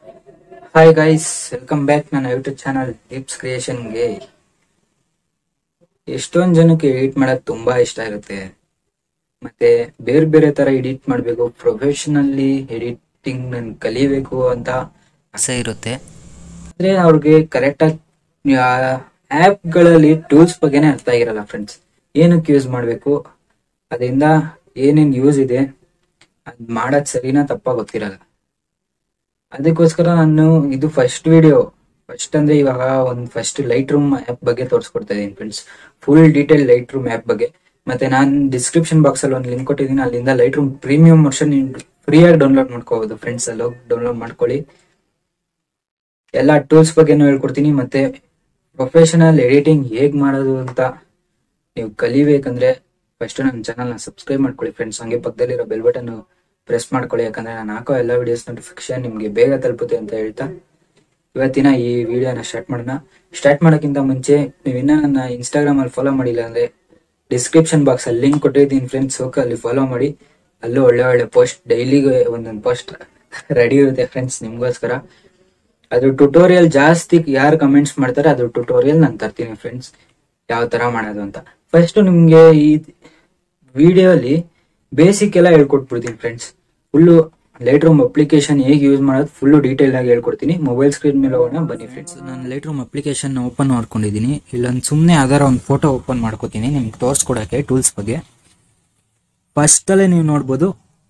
hi guys welcome back ನನ್ನ YouTube channel tips ಕ್ರಿಯೇಷನ್ಗೆ ಎಷ್ಟೊಂದ್ ಜನಕ್ಕೆ ಎಡಿಟ್ ಮಾಡಕ್ ತುಂಬಾ ಇಷ್ಟ ಇರುತ್ತೆ ಮತ್ತೆ ಬೇರೆ ಬೇರೆ ತರ ಎಡಿಟ್ ಮಾಡ್ಬೇಕು ಪ್ರೊಫೆಷನಲ್ಲಿ ಎಡಿಟಿಂಗ್ ನನ್ ಕಲಿಬೇಕು ಅಂತ ಆಸೆ ಇರುತ್ತೆ ಆದ್ರೆ ಅವ್ರಿಗೆ ಕರೆಕ್ಟ್ ಆಗಿ ಆಪ್ ಗಳಲ್ಲಿ ಟೂಲ್ಸ್ ಬಗ್ಗೆನೇ ಅರ್ಥ ಆಗಿರಲ್ಲ ಫ್ರೆಂಡ್ಸ್ ಏನಕ್ಕೆ ಯೂಸ್ ಮಾಡ್ಬೇಕು ಅದರಿಂದ ಏನೇನ್ ಯೂಸ್ ಇದೆ ಅದ್ ಮಾಡೋದ್ ಸರಿನಾ ತಪ್ಪಾ ಗೊತ್ತಿರಲ್ಲ ಅದಕ್ಕೋಸ್ಕರ ನಾನು ಇದು ಫಸ್ಟ್ ವಿಡಿಯೋ ಫಸ್ಟ್ ಅಂದ್ರೆ ಇವಾಗ ಒಂದು ಫಸ್ಟ್ ಲೈಟ್ ರೂಮ್ ಆಪ್ ಬಗ್ಗೆ ತೋರಿಸ್ಕೊಡ್ತಾ ಇದೀನಿ friends full detail Lightroom app ಬಗ್ಗೆ ಮತ್ತೆ ನಾನು ಡಿಸ್ಕ್ರಿಪ್ಷನ್ ಬಾಕ್ಸ್ ಅಲ್ಲಿ ಒಂದು ಲಿಂಕ್ ಕೊಟ್ಟಿದ್ದೀನಿ ಅಲ್ಲಿಂದ Lightroom premium version free ಆಗಿ ಡೌನ್ಲೋಡ್ ಮಾಡ್ಕೋಬಹುದು ಫ್ರೆಂಡ್ಸ್ ಅಲ್ಲಿ ಹೋಗಿ ಡೌನ್ಲೋಡ್ ಮಾಡ್ಕೊಳ್ಳಿ ಎಲ್ಲಾ ಟೂಲ್ಸ್ ಬಗ್ಗೆನೂ ಹೇಳ್ಕೊಡ್ತೀನಿ ಮತ್ತೆ ಪ್ರೊಫೆಷನಲ್ ಎಡಿಟಿಂಗ್ ಹೇಗ್ ಮಾಡೋದು ಅಂತ ನೀವು ಕಲಿಬೇಕಂದ್ರೆ ಫಸ್ಟ್ ನನ್ನ ಚಾನಲ್ ನ ಸಬ್ಸ್ಕ್ರೈಬ್ ಮಾಡ್ಕೊಳ್ಳಿ ಫ್ರೆಂಡ್ಸ್ ಹಂಗೆ ಪಕ್ಕದಲ್ಲಿರೋ ಬೆಲ್ ಬಟನ್ ಪ್ರೆಸ್ ಮಾಡ್ಕೊಳ್ಳಿ ಯಾಕಂದ್ರೆ ನಾನು ಹಾಕೋ ಎಲ್ಲ ವಿಡಿಯೋಸ್ ನೋಟಿಫಿಕೇಶನ್ ನಿಮ್ಗೆ ಬೇಗ ತಲುಪುತ್ತೆ ಅಂತ ಹೇಳ್ತಾ ಇವತ್ತಿನ ಈ ವಿಡಿಯೋನ ಸ್ಟಾರ್ಟ್ ಮಾಡೋಣ ಸ್ಟಾರ್ಟ್ ಮಾಡೋಕ್ಕಿಂತ ಮುಂಚೆ ನೀವು ಇನ್ನ ನನ್ನ ಇನ್ಸ್ಟಾಗ್ರಾಮ್ ಅಲ್ಲಿ ಫಾಲೋ ಮಾಡಿಲ್ಲ ಅಂದ್ರೆ ಡಿಸ್ಕ್ರಿಪ್ಷನ್ ಬಾಕ್ಸ್ ಅಲ್ಲಿ ಲಿಂಕ್ ಕೊಟ್ಟಿದ್ದೀನಿ ಫ್ರೆಂಡ್ಸ್ ಹೋಗಿ ಅಲ್ಲಿ ಫಾಲೋ ಮಾಡಿ ಅಲ್ಲೂ ಒಳ್ಳೆ ಒಳ್ಳೆ ಪೋಸ್ಟ್ ಡೈಲಿಗೆ ಒಂದೊಂದು ಪೋಸ್ಟ್ ರೆಡಿ ಇರುತ್ತೆ ಫ್ರೆಂಡ್ಸ್ ನಿಮ್ಗೋಸ್ಕರ ಅದು ಟ್ಯುಟೋರಿಯಲ್ ಜಾಸ್ತಿ ಯಾರು ಕಮೆಂಟ್ಸ್ ಮಾಡ್ತಾರೆ ಅದು ಟ್ಯುಟೋರಿಯಲ್ ನಾನು ತರ್ತೀನಿ ಫ್ರೆಂಡ್ಸ್ ಯಾವ ತರ ಮಾಡೋದು ಅಂತ ಫಸ್ಟ್ ನಿಮ್ಗೆ ಈ ವಿಡಿಯೋ ಅಲ್ಲಿ ಬೇಸಿಕ್ ಎಲ್ಲ ಹೇಳ್ಕೊಟ್ಬಿಡ್ತೀನಿ friends full Lightroom application ಹೇಗೆ ಯೂಸ್ ಮಾಡೋದು ಫುಲ್ಲು ಡೀಟೇಲ್ ಆಗಿ ಹೇಳ್ಕೊಡ್ತೀನಿ ಮೊಬೈಲ್ ಸ್ಕ್ರೀನ್ ಮೇಲೆ ಹೋಗೋಣ ಬನ್ನಿ ಫ್ರೆಂಡ್ಸ್ ನಾನು ಲೈಟ್ ರೂಮ್ ಅಪ್ಲಿಕೇಶನ್ ಓಪನ್ ಮಾಡ್ಕೊಂಡಿದ್ದೀನಿ ಇಲ್ಲೊಂದು ಸುಮ್ಮನೆ ಯಾವ್ದಾರ ಒಂದು ಫೋಟೋ ಓಪನ್ ಮಾಡ್ಕೋತೀನಿ ನಿಮ್ಗೆ ತೋರಿಸ್ಕೊಡಕ್ಕೆ ಟೂಲ್ಸ್ ಬಗ್ಗೆ ಫಸ್ಟ್ ಅಲ್ಲೇ ನೀವು ನೋಡ್ಬೋದು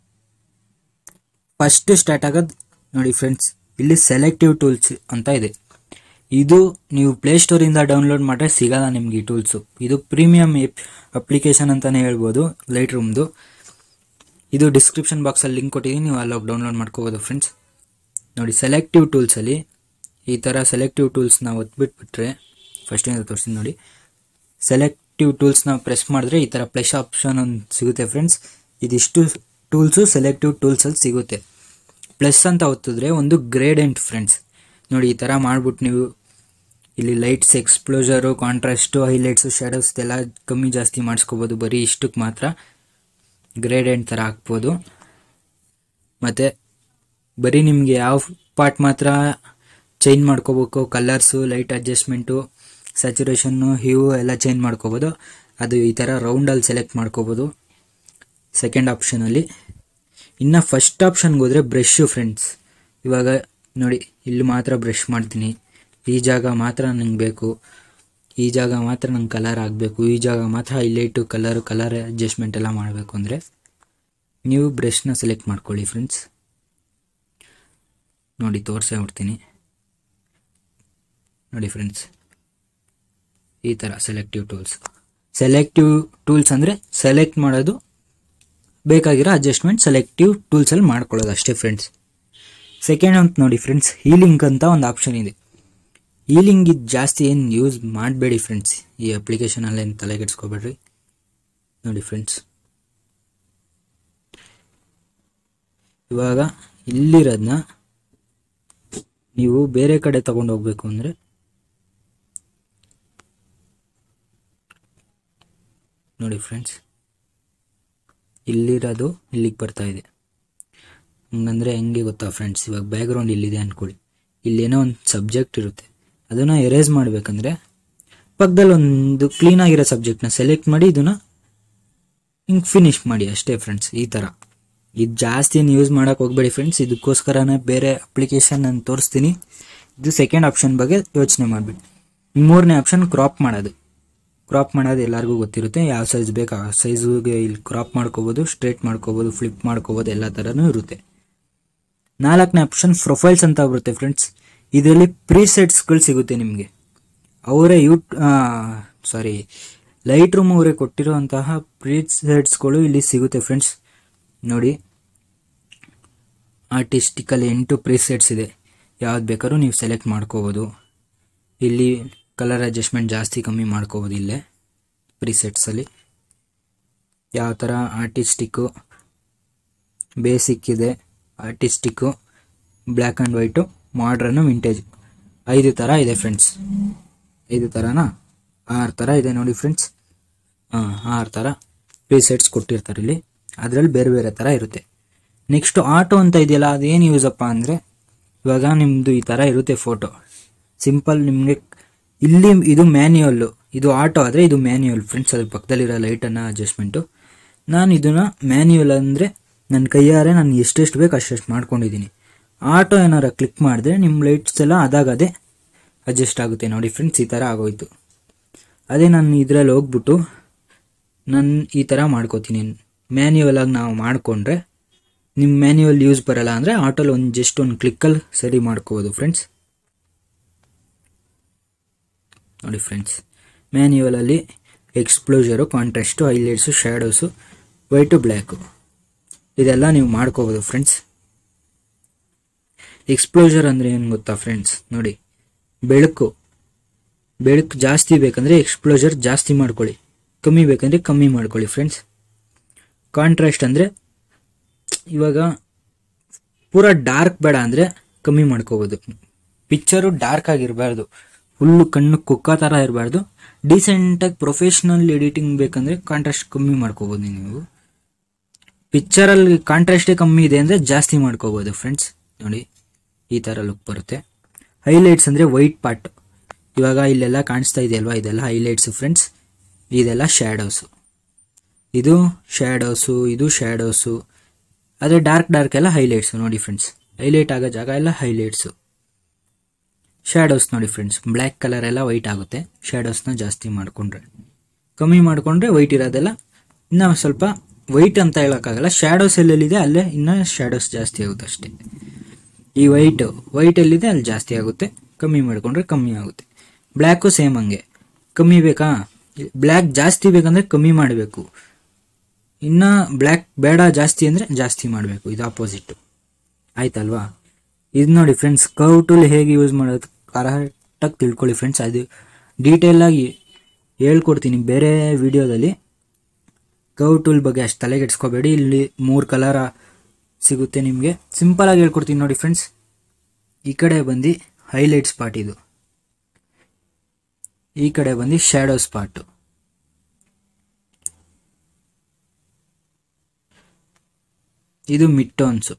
ಫಸ್ಟ್ ಸ್ಟಾರ್ಟ್ ಆಗೋದು ನೋಡಿ ಫ್ರೆಂಡ್ಸ್ ಇಲ್ಲಿ ಸೆಲೆಕ್ಟಿವ್ ಟೂಲ್ಸ್ ಅಂತ ಇದೆ ಇದು ನೀವು ಪ್ಲೇಸ್ಟೋರ್ ಇಂದ ಡೌನ್ಲೋಡ್ ಮಾಡ್ರೆ ಸಿಗಲ್ಲ ನಿಮ್ಗೆ ಈ ಟೂಲ್ಸ್ ಇದು ಪ್ರೀಮಿಯಂ ಅಪ್ಲಿಕೇಶನ್ ಅಂತಾನೆ ಹೇಳ್ಬೋದು ಲೈಟ್ ರೂಮ್ದು ಇದು ಡಿಸ್ಕ್ರಿಪ್ಷನ್ ಬಾಕ್ಸ್ ಅಲ್ಲಿ ಲಿಂಕ್ ಕೊಟ್ಟಿದ್ದೀನಿ ನೀವು ಅಲ್ಲೋಗಿ ಡೌನ್ಲೋಡ್ ಮಾಡ್ಕೋಬೋದು ಫ್ರೆಂಡ್ಸ್ ನೋಡಿ ಸೆಲೆಕ್ಟಿವ್ ಟೂಲ್ಸ್ ಅಲ್ಲಿ ಈ ತರ ಸೆಲೆಕ್ಟಿವ್ ಟೂಲ್ಸ್ ನಾವು ಒತ್ಬಿಟ್ಬಿಟ್ರೆ ಫಸ್ಟ್ ಇಂದ ತೋರಿಸ್ತೀನಿ ನೋಡಿ ಸೆಲೆಕ್ಟಿವ್ ಟೂಲ್ಸ್ ನಾವು ಪ್ರೆಸ್ ಮಾಡಿದ್ರೆ ಈ ತರ ಪ್ಲಸ್ ಆಪ್ಷನ್ ಒಂದು ಸಿಗುತ್ತೆ ಫ್ರೆಂಡ್ಸ್ ಇದಿಷ್ಟು ಟೂಲ್ಸು ಸೆಲೆಕ್ಟಿವ್ ಟೂಲ್ಸ್ ಅಲ್ಲಿ ಸಿಗುತ್ತೆ ಪ್ಲಸ್ ಅಂತ ಒತ್ತಿದ್ರೆ ಒಂದು ಗ್ರೇಡೆಂಟ್ ಫ್ರೆಂಡ್ಸ್ ನೋಡಿ ಈ ತರ ಮಾಡ್ಬಿಟ್ಟು ನೀವು ಇಲ್ಲಿ lights exposure contrast highlights shadows ಎಲ್ಲ ಕಮ್ಮಿ ಜಾಸ್ತಿ ಮಾಡಿಸ್ಕೋಬೋದು ಬರೀ ಇಷ್ಟಕ್ಕೆ ಮಾತ್ರ ಗ್ರೇಡೆಂಟ್ ಥರ ಹಾಕ್ಬೋದು ಮತ್ತು ಬರೀ ನಿಮಗೆ ಯಾವ ಪಾರ್ಟ್ ಮಾತ್ರ ಚೇಂಜ್ ಮಾಡ್ಕೋಬೇಕು colours light adjustment saturation hue ಎಲ್ಲ ಚೇಂಜ್ ಮಾಡ್ಕೋಬೋದು ಅದು ಈ ಥರ ರೌಂಡಲ್ಲಿ ಸೆಲೆಕ್ಟ್ ಮಾಡ್ಕೋಬೋದು ಸೆಕೆಂಡ್ ಆಪ್ಷನಲ್ಲಿ ಇನ್ನು ಫಸ್ಟ್ ಆಪ್ಷನ್ಗೆ ಹೋದರೆ ಬ್ರಷು ಫ್ರೆಂಡ್ಸ್ ಇವಾಗ ನೋಡಿ ಇಲ್ಲಿ ಮಾತ್ರ ಬ್ರಷ್ ಮಾಡ್ತೀನಿ ಈ ಜಾಗ ಮಾತ್ರ ನಂಗೆ ಬೇಕು ಈ ಜಾಗ ಮಾತ್ರ ನಂಗೆ ಕಲರ್ ಆಗಬೇಕು ಈ ಜಾಗ ಮಾತ್ರ ಹೈಲೈಟು ಕಲರು ಕಲರ್ ಅಡ್ಜಸ್ಟ್ಮೆಂಟ್ ಎಲ್ಲ ಮಾಡಬೇಕು ಅಂದರೆ ನೀವು ಬ್ರಷ್ನ ಸೆಲೆಕ್ಟ್ ಮಾಡ್ಕೊಳ್ಳಿ ಫ್ರೆಂಡ್ಸ್ ನೋಡಿ ತೋರಿಸೇ ಬಿಡ್ತೀನಿ ನೋಡಿ ಫ್ರೆಂಡ್ಸ್ ಈ ಥರ ಸೆಲೆಕ್ಟಿವ್ ಟೂಲ್ಸ್ ಸೆಲೆಕ್ಟಿವ್ ಟೂಲ್ಸ್ ಅಂದರೆ ಸೆಲೆಕ್ಟ್ ಮಾಡೋದು ಬೇಕಾಗಿರೋ ಅಡ್ಜಸ್ಟ್ಮೆಂಟ್ ಸೆಲೆಕ್ಟಿವ್ ಟೂಲ್ಸಲ್ಲಿ ಮಾಡ್ಕೊಳ್ಳೋದು ಅಷ್ಟೇ ಫ್ರೆಂಡ್ಸ್ ಸೆಕೆಂಡ್ ಅಂತ ನೋಡಿ ಫ್ರೆಂಡ್ಸ್ ಹೀಲಿಂಗ್ ಅಂತ ಒಂದು ಆಪ್ಷನ್ ಇದೆ ಹೀಲಿಂಗ್ ಇದು ಜಾಸ್ತಿ ಏನು ಯೂಸ್ ಮಾಡಬೇಡಿ ಫ್ರೆಂಡ್ಸ್ ಈ ಅಪ್ಲಿಕೇಶನಲ್ಲಿ ಏನು ತಲೆ ಕೆಡಿಸ್ಕೋಬೇಡ್ರಿ ನೋಡಿ ಫ್ರೆಂಡ್ಸ್ ಇವಾಗ ಇಲ್ಲಿರೋದನ್ನ ನೀವು ಬೇರೆ ಕಡೆ ತಗೊಂಡು ಹೋಗ್ಬೇಕು ಅಂದರೆ ನೋಡಿ ಫ್ರೆಂಡ್ಸ್ ಇಲ್ಲಿರೋದು ಇಲ್ಲಿಗೆ ಬರ್ತಾ ಇದೆ ಹಂಗಂದ್ರೆ ಹೆಂಗೆ ಗೊತ್ತಾ ಫ್ರೆಂಡ್ಸ್ ಇವಾಗ ಬ್ಯಾಕ್ಗ್ರೌಂಡ್ ಇಲ್ಲಿದೆ ಅಂದ್ಕೊಳ್ಳಿ ಇಲ್ಲೇನೋ ಒಂದು ಸಬ್ಜೆಕ್ಟ್ ಇರುತ್ತೆ ಅದನ್ನು ಎರೇಸ್ ಮಾಡಬೇಕಂದ್ರೆ ಪಕ್ಕದಲ್ಲಿ ಒಂದು ಕ್ಲೀನ್ ಆಗಿರೋ ಸಬ್ಜೆಕ್ಟ್ನ ಸೆಲೆಕ್ಟ್ ಮಾಡಿ ಇದನ್ನ ಹಿಂಗೆ ಫಿನಿಶ್ ಮಾಡಿ ಅಷ್ಟೇ ಫ್ರೆಂಡ್ಸ್ ಈ ಥರ ಇದು ಜಾಸ್ತಿ ಏನು ಯೂಸ್ ಮಾಡೋಕೆ ಹೋಗ್ಬೇಡಿ ಫ್ರೆಂಡ್ಸ್ ಇದಕ್ಕೋಸ್ಕರನೇ ಬೇರೆ ಅಪ್ಲಿಕೇಶನ್ ನಾನು ತೋರಿಸ್ತೀನಿ ಇದು ಸೆಕೆಂಡ್ ಆಪ್ಷನ್ ಬಗ್ಗೆ ಯೋಚನೆ ಮಾಡಿಬಿಡಿ ಮೂರನೇ ಆಪ್ಷನ್ ಕ್ರಾಪ್ ಮಾಡೋದು ಕ್ರಾಪ್ ಮಾಡೋದು ಎಲ್ಲರಿಗೂ ಗೊತ್ತಿರುತ್ತೆ ಯಾವ ಸೈಜ್ ಬೇಕು ಆ ಸೈಜ್ಗೆ ಇಲ್ಲಿ ಕ್ರಾಪ್ ಮಾಡ್ಕೋಬೋದು ಸ್ಟ್ರೇಟ್ ಮಾಡ್ಕೋಬೋದು ಫ್ಲಿಪ್ ಮಾಡ್ಕೋಬೋದು ಎಲ್ಲ ಥರನೂ ಇರುತ್ತೆ ನಾಲ್ಕನೇ ಆಪ್ಷನ್ ಪ್ರೊಫೈಲ್ಸ್ ಅಂತ ಬರುತ್ತೆ ಫ್ರೆಂಡ್ಸ್ ಇದರಲ್ಲಿ ಪ್ರೀಸೆಟ್ಸ್ಗಳು ಸಿಗುತ್ತೆ ನಿಮಗೆ ಅವರೇ ಯೂ ಸಾರಿ ಲೈಟ್ ರೂಮ್ ಅವರೇ ಕೊಟ್ಟಿರುವಂತಹ ಪ್ರೀಸೆಟ್ಸ್ಗಳು ಇಲ್ಲಿ ಸಿಗುತ್ತೆ ಫ್ರೆಂಡ್ಸ್ ನೋಡಿ ಆರ್ಟಿಸ್ಟಿಕಲ್ ಎಂಟು ಪ್ರೀಸೆಟ್ಸ್ ಇದೆ ಯಾವ್ದು ಬೇಕಾದ್ರೂ ನೀವು ಸೆಲೆಕ್ಟ್ ಮಾಡ್ಕೋಬೋದು ಇಲ್ಲಿ ಕಲರ್ ಅಡ್ಜಸ್ಟ್ಮೆಂಟ್ ಜಾಸ್ತಿ ಕಮ್ಮಿ ಮಾಡ್ಕೋಬೋದು ಇಲ್ಲೇ ಪ್ರೀಸೆಟ್ಸಲ್ಲಿ ಯಾವ ಥರ ಆರ್ಟಿಸ್ಟಿಕ್ಕು ಬೇಸಿಕ್ ಇದೆ artistic black and white modern vintage ಐದು ಥರ ಇದೆ ಫ್ರೆಂಡ್ಸ್ ಐದು ಥರನಾ ಆರು ಥರ ಇದೆ ನೋಡಿ ಫ್ರೆಂಡ್ಸ್ ಹಾಂ ಆರು ಥರ ಪ್ರೀಸೆಟ್ಸ್ ಕೊಟ್ಟಿರ್ತಾರೆ ಇಲ್ಲಿ ಅದರಲ್ಲಿ ಬೇರೆ ಬೇರೆ ಥರ ಇರುತ್ತೆ ನೆಕ್ಸ್ಟ್ ಆಟೋ ಅಂತ ಇದೆಯಲ್ಲ ಅದೇನು ಯೂಸಪ್ಪ ಅಂದರೆ ಇವಾಗ ನಿಮ್ಮದು ಈ ಥರ ಇರುತ್ತೆ ಫೋಟೋ ಸಿಂಪಲ್ ನಿಮಗೆ ಇಲ್ಲಿ ಇದು ಮ್ಯಾನ್ಯುಯಲ್ಲು ಇದು ಆಟೋ ಆದರೆ ಇದು ಮ್ಯಾನ್ಯುಯಲ್ ಫ್ರೆಂಡ್ಸ್ ಅದ್ರ ಪಕ್ಕದಲ್ಲಿರೋ ಲೈಟನ್ನು ಅಡ್ಜಸ್ಟ್ಮೆಂಟು ನಾನು ಇದನ್ನು ಮ್ಯಾನ್ಯುಯಲ್ ಅಂದರೆ ನನ್ನ ಕೈಯಾರೆ ನಾನು ಎಷ್ಟೆಷ್ಟು ಬೇಕು ಅಷ್ಟೆಷ್ಟು ಮಾಡ್ಕೊಂಡಿದ್ದೀನಿ ಆಟೋ ಏನಾರ ಕ್ಲಿಕ್ ಮಾಡಿದ್ರೆ ನಿಮ್ಮ ಲೈಟ್ಸ್ ಎಲ್ಲ ಅದಾಗದೇ ಅಡ್ಜಸ್ಟ್ ಆಗುತ್ತೆ ನೋಡಿ ಫ್ರೆಂಡ್ಸ್ ಈ ಥರ ಆಗೋಯ್ತು ಅದೇ ನಾನು ಇದರಲ್ಲಿ ಹೋಗ್ಬಿಟ್ಟು ನಾನು ಈ ಥರ ಮಾಡ್ಕೋತೀನಿ ಮ್ಯಾನ್ಯುವಲ್ ಆಗಿ ನಾವು ಮಾಡಿಕೊಂಡ್ರೆ ನಿಮ್ಮ ಮ್ಯಾನ್ಯುವಲ್ ಯೂಸ್ ಬರಲ್ಲ ಅಂದರೆ ಆಟೋಲ್ಲಿ ಒಂದು ಜಸ್ಟ್ ಒಂದು ಕ್ಲಿಕ್ಕಲ್ಲಿ ಸರಿ ಮಾಡ್ಕೋಬೋದು ಫ್ರೆಂಡ್ಸ್ ನೋಡಿ ಫ್ರೆಂಡ್ಸ್ ಮ್ಯಾನ್ಯುವಲಲ್ಲಿ exposure contrast highlights shadows white black ಇದೆಲ್ಲ ನೀವು ಮಾಡ್ಕೋಬೋದು ಫ್ರೆಂಡ್ಸ್ ಎಕ್ಸ್ಪ್ಲೋಜರ್ ಅಂದರೆ ಏನು ಗೊತ್ತಾ ಫ್ರೆಂಡ್ಸ್ ನೋಡಿ ಬೆಳಕು ಬೆಳಕು ಜಾಸ್ತಿ ಬೇಕಂದರೆ ಎಕ್ಸ್ಪ್ಲೋಜರ್ ಜಾಸ್ತಿ ಮಾಡ್ಕೊಳ್ಳಿ ಕಮ್ಮಿ ಬೇಕಂದರೆ ಕಮ್ಮಿ ಮಾಡ್ಕೊಳ್ಳಿ ಫ್ರೆಂಡ್ಸ್ ಕಾಂಟ್ರಾಸ್ಟ್ ಅಂದರೆ ಇವಾಗ ಪೂರ ಡಾರ್ಕ್ ಬೇಡ ಅಂದರೆ ಕಮ್ಮಿ ಮಾಡ್ಕೋಬೋದು ಪಿಕ್ಚರು ಡಾರ್ಕ್ ಆಗಿರಬಾರ್ದು ಫುಲ್ಲು ಕಣ್ಣು ಕುಕ್ಕ ಥರ ಇರಬಾರ್ದು ಡೀಸೆಂಟಾಗಿ ಪ್ರೊಫೆಷ್ನಲ್ ಎಡಿಟಿಂಗ್ ಬೇಕಂದರೆ ಕಾಂಟ್ರಾಸ್ಟ್ ಕಮ್ಮಿ ಮಾಡ್ಕೋಬೋದು ನೀವು ಪಿಕ್ಚರಲ್ಲಿ ಕಾಂಟ್ರಾಸ್ಟೇ ಕಮ್ಮಿ ಇದೆ ಅಂದರೆ ಜಾಸ್ತಿ ಮಾಡ್ಕೋಬೋದು ಫ್ರೆಂಡ್ಸ್ ನೋಡಿ ಈ ಥರ ಲುಕ್ ಬರುತ್ತೆ ಹೈಲೈಟ್ಸ್ ಅಂದರೆ ವೈಟ್ ಪಾರ್ಟ್ ಇವಾಗ ಇಲ್ಲೆಲ್ಲ ಕಾಣಿಸ್ತಾ ಇದೆಯಲ್ವಾ ಇದೆಲ್ಲ ಹೈಲೈಟ್ಸು ಫ್ರೆಂಡ್ಸ್ ಇದೆಲ್ಲ ಶ್ಯಾಡೋಸು ಇದು ಶ್ಯಾಡೋಸು ಇದು ಶ್ಯಾಡೋಸು ಅದೇ ಡಾರ್ಕ್ ಡಾರ್ಕ್ ಎಲ್ಲ ಹೈಲೈಟ್ಸು ನೋಡಿ ಫ್ರೆಂಡ್ಸ್ ಹೈಲೈಟ್ ಆಗೋ ಜಾಗ ಎಲ್ಲ ಹೈಲೈಟ್ಸು ಶ್ಯಾಡೋಸ್ ನೋಡಿ ಫ್ರೆಂಡ್ಸ್ ಬ್ಲ್ಯಾಕ್ ಕಲರ್ ಎಲ್ಲ ವೈಟ್ ಆಗುತ್ತೆ ಶ್ಯಾಡೋಸ್ನ ಜಾಸ್ತಿ ಮಾಡಿಕೊಂಡ್ರೆ ಕಮ್ಮಿ ಮಾಡಿಕೊಂಡ್ರೆ ವೈಟ್ ಇರೋದೆಲ್ಲ ಇನ್ನೂ ಸ್ವಲ್ಪ ವೈಟ್ ಅಂತ ಹೇಳೋಕ್ಕಾಗಲ್ಲ ಶ್ಯಾಡೋಸ್ ಎಲ್ಲೆಲ್ಲಿದೆ ಅಲ್ಲೇ ಇನ್ನೂ ಶ್ಯಾಡೋಸ್ ಜಾಸ್ತಿ ಆಗುತ್ತೆ ಅಷ್ಟೇ ಈ ವೈಟ್ ವೈಟ್ ಎಲ್ಲಿದೆ ಅಲ್ಲಿ ಜಾಸ್ತಿ ಆಗುತ್ತೆ ಕಮ್ಮಿ ಮಾಡಿಕೊಂಡ್ರೆ ಕಮ್ಮಿ ಆಗುತ್ತೆ ಬ್ಲ್ಯಾಕು ಸೇಮ್ ಹಂಗೆ ಕಮ್ಮಿ ಬೇಕಾ ಬ್ಲ್ಯಾಕ್ ಜಾಸ್ತಿ ಬೇಕಂದ್ರೆ ಕಮ್ಮಿ ಮಾಡಬೇಕು ಇನ್ನು ಬ್ಲ್ಯಾಕ್ ಬೇಡ ಜಾಸ್ತಿ ಅಂದರೆ ಜಾಸ್ತಿ ಮಾಡಬೇಕು ಇದು ಆಪೋಸಿಟ್ಟು ಆಯ್ತಲ್ವಾ ಇದು ನೋಡಿ ಫ್ರೆಂಡ್ಸ್ ಕರ್ವ್ ಟೂಲ್ ಹೇಗೆ ಯೂಸ್ ಮಾಡೋದು ಕರೆಕ್ಟಾಗಿ ತಿಳ್ಕೊಳ್ಳಿ ಫ್ರೆಂಡ್ಸ್ ಅದು ಡೀಟೇಲಾಗಿ ಹೇಳ್ಕೊಡ್ತೀನಿ ಬೇರೆ ವಿಡಿಯೋದಲ್ಲಿ ಕರ್ವ್ ಟೂಲ್ ಬಗ್ಗೆ ಅಷ್ಟು ತಲೆಗೆಡ್ಸ್ಕೋಬೇಡಿ ಇಲ್ಲಿ ಮೂರು ಕಲರ ಸಿಗುತ್ತೆ ನಿಮಗೆ ಸಿಂಪಲಾಗಿ ಹೇಳ್ಕೊಡ್ತೀನಿ ನೋಡಿ ಫ್ರೆಂಡ್ಸ್ ಈ ಕಡೆ ಬಂದು ಹೈಲೈಟ್ ಸ್ಪಾಟ್ ಇದು ಈ ಕಡೆ ಬಂದು ಶ್ಯಾಡೋ ಸ್ಪಾಟು ಇದು ಮಿಡ್ ಟೋನ್ಸು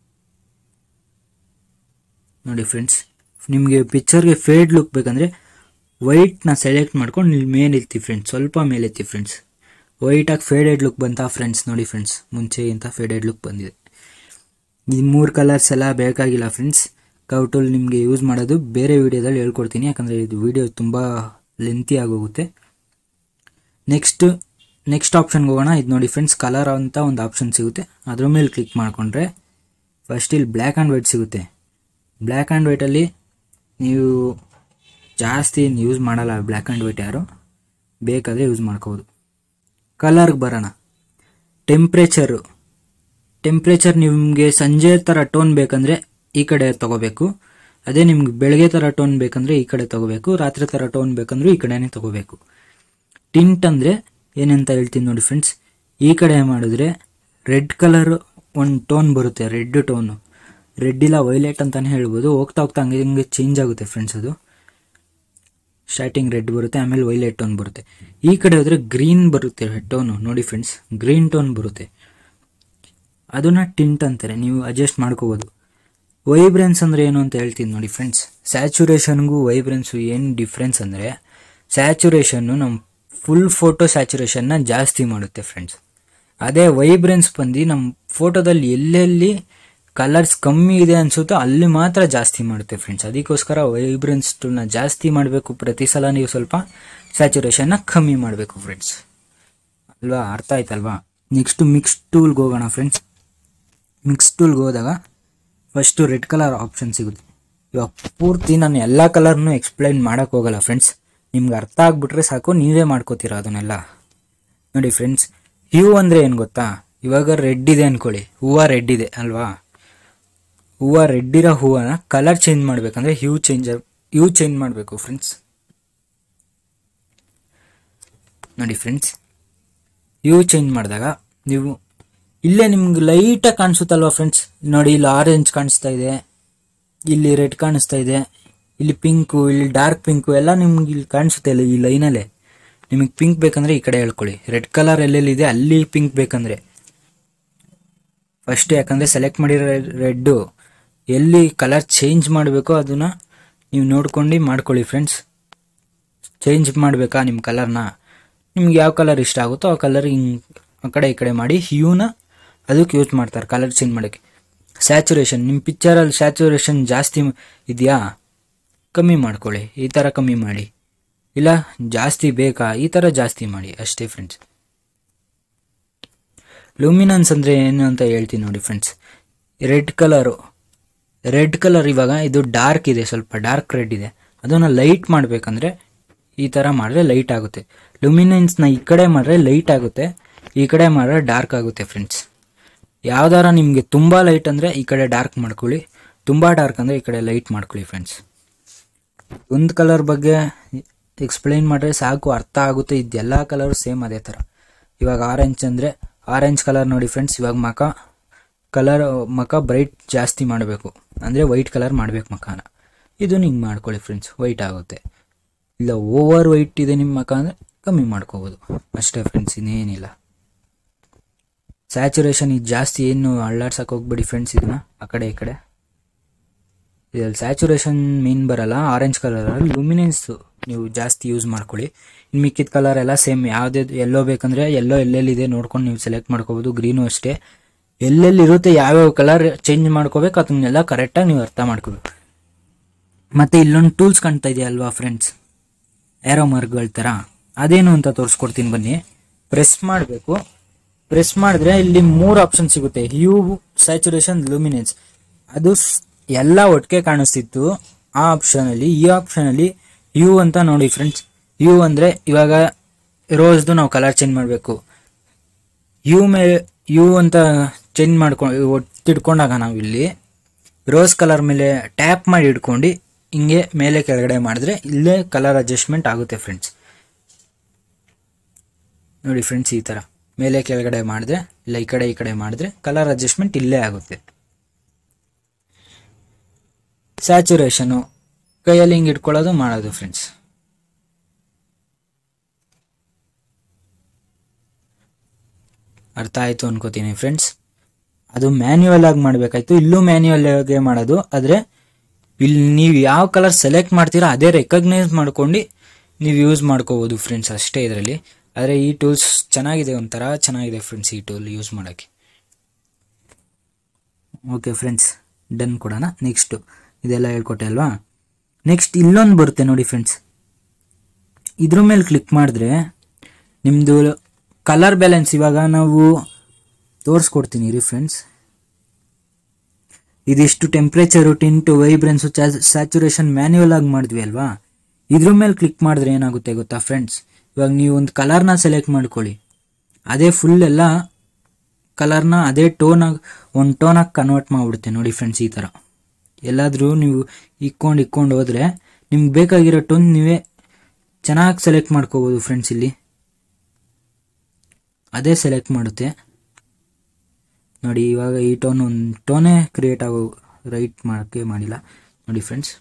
ನೋಡಿ ಫ್ರೆಂಡ್ಸ್ ನಿಮಗೆ ಪಿಕ್ಚರ್ಗೆ ಫೇಡ್ ಲುಕ್ ಬೇಕಂದರೆ ವೈಟ್ನ ಸೆಲೆಕ್ಟ್ ಮಾಡ್ಕೊಂಡು ಇಲ್ಲಿ ಮೇಲೆ ಇರ್ತೀವಿ ಫ್ರೆಂಡ್ಸ್ ಸ್ವಲ್ಪ ಮೇಲೆ ಎತ್ತಿ ಫ್ರೆಂಡ್ಸ್ ವೈಟಾಗಿ ಫೇಡೆಡ್ ಲುಕ್ ಬಂತಾ ಫ್ರೆಂಡ್ಸ್ ನೋಡಿ ಫ್ರೆಂಡ್ಸ್ ಮುಂಚೆಗಿಂತ ಫೇಡೆಡ್ ಲುಕ್ ಬಂದಿದೆ ಈ ಮೂರು ಕಲರ್ಸ್ ಎಲ್ಲ ಬೇಕಾಗಿಲ್ಲ ಫ್ರೆಂಡ್ಸ್ ಕೌಟೂಲ್ ನಿಮಗೆ ಯೂಸ್ ಮಾಡೋದು ಬೇರೆ ವಿಡಿಯೋದಲ್ಲಿ ಹೇಳ್ಕೊಡ್ತೀನಿ ಯಾಕಂದರೆ ಇದು ವಿಡಿಯೋ ತುಂಬ ಲೆಂತಿ ಆಗೋಗುತ್ತೆ ನೆಕ್ಸ್ಟ್ ನೆಕ್ಸ್ಟ್ ಆಪ್ಷನ್ಗೆ ಹೋಗೋಣ ಇದು ನೋಡಿ ಫ್ರೆಂಡ್ಸ್ ಕಲರ್ ಅಂತ ಒಂದು ಆಪ್ಷನ್ ಸಿಗುತ್ತೆ ಅದ್ರ ಮೇಲೆ ಕ್ಲಿಕ್ ಮಾಡಿಕೊಂಡ್ರೆ ಫಸ್ಟ್ ಇಲ್ಲಿ ಬ್ಲ್ಯಾಕ್ ಆ್ಯಂಡ್ ವೈಟ್ ಸಿಗುತ್ತೆ ಬ್ಲ್ಯಾಕ್ ಆ್ಯಂಡ್ ವೈಟಲ್ಲಿ ನೀವು ಜಾಸ್ತಿ ಯೂಸ್ ಮಾಡಲ್ಲ ಬ್ಲ್ಯಾಕ್ ಆ್ಯಂಡ್ ವೈಟ್ ಯಾರು ಬೇಕಾದರೆ ಯೂಸ್ ಮಾಡ್ಕೋಬೋದು ಕಲರ್ಗೆ ಬರೋಣ ಟೆಂಪ್ರೇಚರು ಟೆಂಪ್ರೇಚರ್ ನಿಮಗೆ ಸಂಜೆ ಥರ ಟೋನ್ ಬೇಕಂದರೆ ಈ ಕಡೆ ತಗೋಬೇಕು ಅದೇ ನಿಮ್ಗೆ ಬೆಳಗ್ಗೆ ಥರ ಟೋನ್ ಬೇಕಂದರೆ ಈ ಕಡೆ ತಗೋಬೇಕು ರಾತ್ರಿ ಥರ ಟೋನ್ ಬೇಕಂದ್ರೂ ಈ ಕಡೆನೇ ತಗೋಬೇಕು ಟಿಂಟ್ ಅಂದರೆ ಏನಂತ ಹೇಳ್ತೀನಿ ನೋಡಿ ಫ್ರೆಂಡ್ಸ್ ಈ ಕಡೆ ಮಾಡಿದ್ರೆ ರೆಡ್ ಕಲರ್ ಒಂದು ಟೋನ್ ಬರುತ್ತೆ ರೆಡ್ ಟೋನು ರೆಡ್ ಇಲ್ಲ ವೈಲೆಟ್ ಅಂತಲೇ ಹೇಳ್ಬೋದು ಹೋಗ್ತಾ ಹೋಗ್ತಾ ಹಂಗೆ ಹಿಂಗೆ ಚೇಂಜ್ ಆಗುತ್ತೆ ಫ್ರೆಂಡ್ಸ್ ಅದು ಸ್ಟಾರ್ಟಿಂಗ್ ರೆಡ್ ಬರುತ್ತೆ ಆಮೇಲೆ ವೈಲೆಟ್ ಟೋನ್ ಬರುತ್ತೆ ಈ ಕಡೆ ಹೋದರೆ ಗ್ರೀನ್ ಬರುತ್ತೆ ಟೋನು ನೋಡಿ ಫ್ರೆಂಡ್ಸ್ ಗ್ರೀನ್ ಟೋನ್ ಬರುತ್ತೆ ಅದನ್ನ ಟಿಂಟ್ ಅಂತಾರೆ ನೀವು ಅಡ್ಜಸ್ಟ್ ಮಾಡ್ಕೋಬೋದು ವೈಬ್ರೆನ್ಸ್ ಅಂದರೆ ಏನು ಅಂತ ಹೇಳ್ತೀನಿ ನೋಡಿ ಫ್ರೆಂಡ್ಸ್ ಸ್ಯಾಚುರೇಷನ್ಗೂ ವೈಬ್ರೆನ್ಸು ಏನು ಡಿಫ್ರೆನ್ಸ್ ಅಂದರೆ ಸ್ಯಾಚುರೇಷನ್ನು ನಮ್ಮ ಫುಲ್ ಫೋಟೋ ಸ್ಯಾಚುರೇಷನ್ನ ಜಾಸ್ತಿ ಮಾಡುತ್ತೆ ಫ್ರೆಂಡ್ಸ್ ಅದೇ ವೈಬ್ರೆನ್ಸ್ ಬಂದು ನಮ್ಮ ಫೋಟೋದಲ್ಲಿ ಎಲ್ಲೆಲ್ಲಿ ಕಲರ್ಸ್ ಕಮ್ಮಿ ಇದೆ ಅನಿಸುತ್ತೋ ಅಲ್ಲಿ ಮಾತ್ರ ಜಾಸ್ತಿ ಮಾಡುತ್ತೆ ಫ್ರೆಂಡ್ಸ್ ಅದಕ್ಕೋಸ್ಕರ ವೈಬ್ರೆನ್ಸ್ ಟೂಲ್ನ ಜಾಸ್ತಿ ಮಾಡಬೇಕು ಪ್ರತಿ ಸಲ ನೀವು ಸ್ವಲ್ಪ ಸ್ಯಾಚುರೇಷನ್ನ ಕಮ್ಮಿ ಮಾಡಬೇಕು ಫ್ರೆಂಡ್ಸ್ ಅಲ್ವಾ ಅರ್ಥ ಆಯ್ತಲ್ವಾ ನೆಕ್ಸ್ಟು ಮಿಕ್ಸ್ ಟೂಲ್ಗೆ ಹೋಗೋಣ ಫ್ರೆಂಡ್ಸ್ ಮಿಕ್ಸ್ ಟೂಲ್ಗೆ ಹೋದಾಗ ಫಸ್ಟು ರೆಡ್ ಕಲರ್ ಆಪ್ಷನ್ ಸಿಗುತ್ತೆ ಇವಾಗ ಪೂರ್ತಿ ನಾನು ಎಲ್ಲ ಕಲರ್ನು ಎಕ್ಸ್ಪ್ಲೈನ್ ಮಾಡೋಕ್ಕೆ ಹೋಗಲ್ಲ ಫ್ರೆಂಡ್ಸ್ ನಿಮ್ಗೆ ಅರ್ಥ ಆಗ್ಬಿಟ್ರೆ ಸಾಕು ನೀವೇ ಮಾಡ್ಕೋತೀರ ಅದನ್ನೆಲ್ಲ ನೋಡಿ ಫ್ರೆಂಡ್ಸ್ ಹ್ಯೂ ಅಂದರೆ ಏನು ಗೊತ್ತಾ ಇವಾಗ ರೆಡ್ ಇದೆ ಅಂದ್ಕೊಳ್ಳಿ ಹೂವು ರೆಡ್ ಇದೆ ಅಲ್ವಾ ಹೂವು ರೆಡ್ ಇರೋ ಹೂವನ್ನ ಕಲರ್ ಚೇಂಜ್ ಮಾಡಬೇಕಂದ್ರೆ ಹ್ಯೂ ಚೇಂಜ್ ಹ್ಯೂ ಚೇಂಜ್ ಮಾಡಬೇಕು ಫ್ರೆಂಡ್ಸ್ ನೋಡಿ ಫ್ರೆಂಡ್ಸ್ ಹ್ಯೂ ಚೇಂಜ್ ಮಾಡಿದಾಗ ನೀವು ಇಲ್ಲೇ ನಿಮ್ಗೆ ಲೈಟಾಗಿ ಕಾಣಿಸುತ್ತಲ್ವಾ ಫ್ರೆಂಡ್ಸ್ ನೋಡಿ ಇಲ್ಲಿ ಆರೆಂಜ್ ಕಾಣಿಸ್ತಾ ಇದೆ ಇಲ್ಲಿ ರೆಡ್ ಕಾಣಿಸ್ತಾ ಇದೆ ಇಲ್ಲಿ ಪಿಂಕು ಇಲ್ಲಿ ಡಾರ್ಕ್ ಪಿಂಕು ಎಲ್ಲ ನಿಮ್ಗೆ ಇಲ್ಲಿ ಕಾಣಿಸುತ್ತೆ ಇಲ್ಲ ಈ ಲೈನಲ್ಲೇ ನಿಮಗೆ ಪಿಂಕ್ ಬೇಕಂದ್ರೆ ಈ ಕಡೆ ಹೇಳ್ಕೊಳ್ಳಿ ರೆಡ್ ಕಲರ್ ಎಲ್ಲೆಲ್ಲಿದೆ ಅಲ್ಲಿ ಪಿಂಕ್ ಬೇಕಂದ್ರೆ ಫಸ್ಟ್ ಯಾಕಂದರೆ ಸೆಲೆಕ್ಟ್ ಮಾಡಿರೋ ರೆಡ್ಡು ಎಲ್ಲಿ ಕಲರ್ ಚೇಂಜ್ ಮಾಡಬೇಕೋ ಅದನ್ನ ನೀವು ನೋಡ್ಕೊಂಡು ಮಾಡ್ಕೊಳ್ಳಿ ಫ್ರೆಂಡ್ಸ್ ಚೇಂಜ್ ಮಾಡಬೇಕಾ ನಿಮ್ಮ ಕಲರ್ನ ನಿಮ್ಗೆ ಯಾವ ಕಲರ್ ಇಷ್ಟ ಆಗುತ್ತೋ ಆ ಕಲರ್ ಹಿಂಗೆ ಆ ಕಡೆ ಈ ಕಡೆ ಮಾಡಿ ಹ್ಯೂನ ಅದಕ್ಕೆ ಯೂಸ್ ಮಾಡ್ತಾರೆ ಕಲರ್ ಚೇಂಜ್ ಮಾಡೋಕ್ಕೆ ಸ್ಯಾಚುರೇಷನ್ ನಿಮ್ಮ ಪಿಕ್ಚರಲ್ಲಿ ಸ್ಯಾಚುರೇಷನ್ ಜಾಸ್ತಿ ಇದೆಯಾ ಕಮ್ಮಿ ಮಾಡ್ಕೊಳ್ಳಿ ಈ ಥರ ಕಮ್ಮಿ ಮಾಡಿ ಇಲ್ಲ ಜಾಸ್ತಿ ಬೇಕಾ ಈ ಥರ ಜಾಸ್ತಿ ಮಾಡಿ ಅಷ್ಟೇ ಫ್ರೆಂಡ್ಸ್ ಲೂಮಿನನ್ಸ್ ಅಂದರೆ ಏನು ಅಂತ ಹೇಳ್ತೀನಿ ನೋಡಿ friends red colour red colour ಇವಾಗ ಇದು ಡಾರ್ಕ್ ಇದೆ ಸ್ವಲ್ಪ ಡಾರ್ಕ್ ರೆಡ್ ಇದೆ ಅದನ್ನು ಲೈಟ್ ಮಾಡಬೇಕಂದ್ರೆ ಈ ಥರ ಮಾಡಿದ್ರೆ ಲೈಟ್ ಆಗುತ್ತೆ ಲುಮಿನೆನ್ಸ್ನ ಈ ಕಡೆ ಮಾಡಿದ್ರೆ ಲೈಟ್ ಆಗುತ್ತೆ ಈ ಕಡೆ ಮಾಡಿದ್ರೆ ಡಾರ್ಕ್ ಆಗುತ್ತೆ ಫ್ರೆಂಡ್ಸ್ ಯಾವ್ದಾರ ನಿಮಗೆ ತುಂಬ ಲೈಟ್ ಅಂದರೆ ಈ ಕಡೆ ಡಾರ್ಕ್ ಮಾಡ್ಕೊಳ್ಳಿ ತುಂಬ ಡಾರ್ಕ್ ಅಂದರೆ ಈ ಕಡೆ ಲೈಟ್ ಮಾಡ್ಕೊಳ್ಳಿ ಫ್ರೆಂಡ್ಸ್ ಒಂದು ಕಲರ್ ಬಗ್ಗೆ ಎಕ್ಸ್ಪ್ಲೈನ್ ಮಾಡಿದ್ರೆ ಸಾಕು ಅರ್ಥ ಆಗುತ್ತೆ ಇದೆಲ್ಲ ಕಲರು ಸೇಮ್ ಅದೇ ಥರ ಇವಾಗ ಆರೆಂಜ್ ಅಂದರೆ ಆರೆಂಜ್ ಕಲರ್ ನೋಡಿ ಫ್ರೆಂಡ್ಸ್ ಇವಾಗ ಮಕ ಕಲರ್ ಮಕ ಬ್ರೈಟ್ ಜಾಸ್ತಿ ಮಾಡಬೇಕು ಅಂದರೆ ವೈಟ್ ಕಲರ್ ಮಾಡಬೇಕು ಮಖನ ಇದು ಹಿಂಗೆ ಮಾಡ್ಕೊಳ್ಳಿ ಫ್ರೆಂಡ್ಸ್ ವೈಟ್ ಆಗುತ್ತೆ ಇಲ್ಲ ಓವರ್ ವೈಟ್ ಇದೆ ನಿಮ್ಮ ಮಕ ಅಂದರೆ ಕಮ್ಮಿ ಮಾಡ್ಕೋಬೋದು ಅಷ್ಟೇ ಫ್ರೆಂಡ್ಸ್ ಇನ್ನೇನಿಲ್ಲ ಸ್ಯಾಚುರೇಷನ್ ಇದು ಜಾಸ್ತಿ ಏನು ಅಳ್ಳಾಡ್ಸಕ್ಕೆ ಹೋಗ್ಬೇಡಿ ಫ್ರೆಂಡ್ಸ್ ಇದನ್ನ ಆ ಕಡೆ ಈ ಕಡೆ ಇದ್ರಲ್ಲಿ ಸ್ಯಾಚುರೇಷನ್ ಮೀನ್ ಬರಲ್ಲ ಆರೆಂಜ್ ಕಲರ್ ಲುಮಿನೆನ್ಸ್ ನೀವು ಜಾಸ್ತಿ ಯೂಸ್ ಮಾಡ್ಕೊಳ್ಳಿ ಇನ್ನು ಮಿಕ್ಕಿದ ಕಲರ್ ಎಲ್ಲ ಸೇಮ್ ಯಾವುದೇ ಎಲ್ಲೋ ಬೇಕಂದ್ರೆ ಎಲ್ಲೋ ಎಲ್ಲೆಲ್ಲಿದೆ ನೋಡ್ಕೊಂಡು ನೀವು ಸೆಲೆಕ್ಟ್ ಮಾಡ್ಕೋಬೋದು ಗ್ರೀನು ಅಷ್ಟೇ ಎಲ್ಲೆಲ್ಲಿ ಇರುತ್ತೆ ಯಾವ್ಯಾವ ಕಲರ್ ಚೇಂಜ್ ಮಾಡ್ಕೋಬೇಕು ಅದನ್ನೆಲ್ಲ ಕರೆಕ್ಟಾಗಿ ನೀವು ಅರ್ಥ ಮಾಡ್ಕೋಬೇಕು ಮತ್ತೆ ಇಲ್ಲೊಂದು ಟೂಲ್ಸ್ ಕಾಣ್ತಾ ಇದೆಯಲ್ವಾ ಫ್ರೆಂಡ್ಸ್ ಏರೋ ಮಾರ್ಕ್ಗಳ ಥರ ಅದೇನು ಅಂತ ತೋರಿಸ್ಕೊಡ್ತೀನಿ ಬನ್ನಿ ಪ್ರೆಸ್ ಮಾಡಬೇಕು ಪ್ರೆಸ್ ಮಾಡಿದ್ರೆ ಇಲ್ಲಿ ಮೂರು ಆಪ್ಷನ್ ಸಿಗುತ್ತೆ ಹ್ಯೂ ಸ್ಯಾಚುರೇಷನ್ ಲೂಮಿನೆನ್ಸ್ ಅದು ಸ್- ಎಲ್ಲ ಒಟ್ಟಿಗೆ ಕಾಣಿಸ್ತಿತ್ತು ಆ ಆಪ್ಷನಲ್ಲಿ ಈ ಆಪ್ಷನಲ್ಲಿ ಯು ಅಂತ ನೋಡಿ ಫ್ರೆಂಡ್ಸ್ ಯು ಅಂದರೆ ಇವಾಗ ರೋಸ್ದು ನಾವು ಕಲರ್ ಚೇಂಜ್ ಮಾಡಬೇಕು ಯು ಮೇಲೆ ಯು ಅಂತ ಚೇಂಜ್ ಮಾಡ್ಕೊಂಡು ಒತ್ತಿಡ್ಕೊಂಡಾಗ ನಾವು ಇಲ್ಲಿ ರೋಸ್ ಕಲರ್ ಮೇಲೆ ಟ್ಯಾಪ್ ಮಾಡಿ ಇಟ್ಕೊಂಡು ಹಿಂಗೆ ಮೇಲೆ ಕೆಳಗಡೆ ಮಾಡಿದ್ರೆ ಇಲ್ಲೇ ಕಲರ್ ಅಡ್ಜಸ್ಟ್ಮೆಂಟ್ ಆಗುತ್ತೆ ಫ್ರೆಂಡ್ಸ್ ನೋಡಿ ಫ್ರೆಂಡ್ಸ್ ಈ ಥರ ಮೇಲೆ ಕೆಳಗಡೆ ಮಾಡಿದ್ರೆ ಇಲ್ಲ ಈ ಕಡೆ ಈ ಕಡೆ ಮಾಡಿದ್ರೆ ಕಲರ್ ಅಡ್ಜಸ್ಟ್ಮೆಂಟ್ ಇಲ್ಲೇ ಆಗುತ್ತೆ ಸ್ಯಾಚುರೇಷನು ಕೈಯಲ್ಲಿ ಹಿಂಗೆ ಇಟ್ಕೊಳ್ಳೋದು ಮಾಡೋದು ಫ್ರೆಂಡ್ಸ್ ಅರ್ಥ ಆಯ್ತು ಅನ್ಕೋತೀನಿ ಫ್ರೆಂಡ್ಸ್ ಅದು ಮ್ಯಾನ್ಯುವಲ್ ಆಗಿ ಮಾಡಬೇಕಾಯ್ತು ಇಲ್ಲೂ ಮ್ಯಾನ್ಯುವಲ್ ಆಗಿ ಮಾಡೋದು ಆದರೆ ಇಲ್ಲಿ ನೀವು ಯಾವ ಕಲರ್ ಸೆಲೆಕ್ಟ್ ಮಾಡ್ತೀರಾ ಅದೇ ರೆಕಗ್ನೈಸ್ ಮಾಡ್ಕೊಂಡು ನೀವು ಯೂಸ್ ಮಾಡ್ಕೋಬೋದು ಫ್ರೆಂಡ್ಸ್ ಅಷ್ಟೇ ಇದರಲ್ಲಿ ಆದರೆ ಈ ಟೂಲ್ಸ್ ಚೆನ್ನಾಗಿದೆ ಒಂಥರ ಚೆನ್ನಾಗಿದೆ ಫ್ರೆಂಡ್ಸ್ ಈ ಟೂಲ್ ಯೂಸ್ ಮಾಡೋಕ್ಕೆ ಓಕೆ ಫ್ರೆಂಡ್ಸ್ ಡನ್ ಕೊಡೋಣ ನೆಕ್ಸ್ಟು ಇದೆಲ್ಲ ಹೇಳ್ಕೊಟ್ಟೆ ಅಲ್ವಾ ನೆಕ್ಸ್ಟ್ ಇಲ್ಲೊಂದು ಬರುತ್ತೆ ನೋಡಿ ಫ್ರೆಂಡ್ಸ್ ಇದ್ರ ಮೇಲೆ ಕ್ಲಿಕ್ ಮಾಡಿದ್ರೆ ನಿಮ್ಮದು ಕಲರ್ ಬ್ಯಾಲೆನ್ಸ್ ಇವಾಗ ನಾವು ತೋರಿಸ್ಕೊಡ್ತೀನಿ ರೀ ಫ್ರೆಂಡ್ಸ್ ಇದಿಷ್ಟು temperature tint vibrance saturation manual ಆಗಿ ಮಾಡಿದ್ವಿ ಅಲ್ವಾ ಇದ್ರ ಮೇಲೆ ಕ್ಲಿಕ್ ಮಾಡಿದ್ರೆ ಏನಾಗುತ್ತೆ ಗೊತ್ತಾ ಫ್ರೆಂಡ್ಸ್ ಇವಾಗ ನೀವು ಒಂದು ಕಲರ್ನ ಸೆಲೆಕ್ಟ್ ಮಾಡ್ಕೊಳ್ಳಿ ಅದೇ ಫುಲ್ ಎಲ್ಲ ಕಲರ್ನ ಅದೇ ಟೋನಾಗಿ ಒಂದು ಟೋನಾಗಿ ಕನ್ವರ್ಟ್ ಮಾಡಿಬಿಡುತ್ತೆ ನೋಡಿ ಫ್ರೆಂಡ್ಸ್ ಈ ಥರ ಎಲ್ಲಾದರೂ ನೀವು ಇಕ್ಕೊಂಡು ಇಕ್ಕೊಂಡು ಹೋದರೆ ನಿಮ್ಗೆ ಬೇಕಾಗಿರೋ ಟೋನ್ ನೀವೇ ಚೆನ್ನಾಗಿ ಸೆಲೆಕ್ಟ್ ಮಾಡ್ಕೋಬೋದು ಫ್ರೆಂಡ್ಸ್ ಇಲ್ಲಿ ಅದೇ ಸೆಲೆಕ್ಟ್ ಮಾಡುತ್ತೆ ನೋಡಿ ಇವಾಗ ಈ ಟೋನ್ ಒಂದು ಟೋನೇ ಕ್ರಿಯೇಟ್ ಆಗೋ ರೈಟ್ ಮಾಡೋಕ್ಕೆ ಮಾಡಿಲ್ಲ ನೋಡಿ ಫ್ರೆಂಡ್ಸ್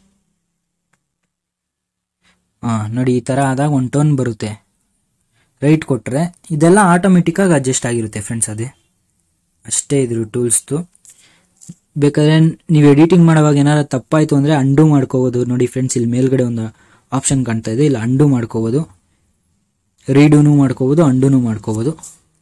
ಹಾಂ ನೋಡಿ ಈ ಥರ ಆದಾಗ ಒಂದು ಟೋನ್ ಬರುತ್ತೆ ರೈಟ್ ಕೊಟ್ಟರೆ ಇದೆಲ್ಲ ಆಟೋಮೆಟಿಕ್ಕಾಗಿ ಅಡ್ಜಸ್ಟ್ ಆಗಿರುತ್ತೆ ಫ್ರೆಂಡ್ಸ್ ಅದೇ ಅಷ್ಟೇ ಇದ್ರು ಟೂಲ್ಸ್ದು ಬೇಕಾದ್ರೆ ನೀವು ಎಡಿಟಿಂಗ್ ಮಾಡೋವಾಗ ಏನಾದ್ರು ತಪ್ಪಾಯಿತು ಅಂದರೆ ಅಂಡು ಮಾಡ್ಕೋಬೋದು ನೋಡಿ ಫ್ರೆಂಡ್ಸ್ ಇಲ್ಲಿ ಮೇಲ್ಗಡೆ ಒಂದು ಆಪ್ಷನ್ ಕಾಣ್ತಾ ಇದೆ ಇಲ್ಲಿ ಅಂಡು ಮಾಡ್ಕೋಬೋದು ರೀಡೂನು ಮಾಡ್ಕೋಬೋದು ಅಂಡೂನು ಮಾಡ್ಕೋಬೋದು